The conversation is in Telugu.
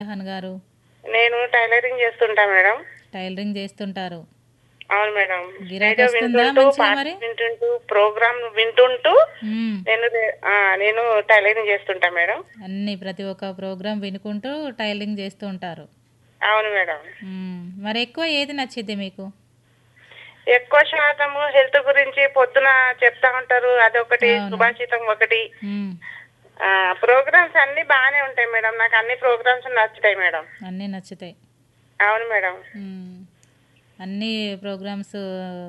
ఫర్హాన్ గారు నేను టైలరింగ్ చేస్తుంటా మేడం టైలరింగ్ చేస్తుంటారు అవును మేడం గిరాకీ రేడియో వస్తుందా వింటుంటూ మంచిగా పాటలు మరి? వింటుంటూ ప్రోగ్రామ్ వింటుంటూ మ్మ్. నేను రే- ఆ, నేను టైలరింగ్ చేస్తుంటా మేడం అన్ని ప్రతి ఒక్క ప్రోగ్రాం వినుకుంటూ టైలరింగ్ చేస్తూ ఉంటారు అవును మేడం మ్మ్. మరి ఎక్కువ ఏది నచ్చిద్ది మీకు ఎక్కువ శాతము హెల్త్ గురించి పొద్దున చెప్తా ఉంటారు అదొకటి అవును. సుభాషితం ఒకటి మ్మ్. ప్రోగ్రామ్స్ అన్ని బాగానే ఉంటాయి మేడం నాకు అన్ని ప్రోగ్రామ్స్ నచ్చుతాయి మేడం అన్నీ నచ్చుతాయి అవును మేడం మ్మ్. అన్ని ప్రోగ్రామ్స్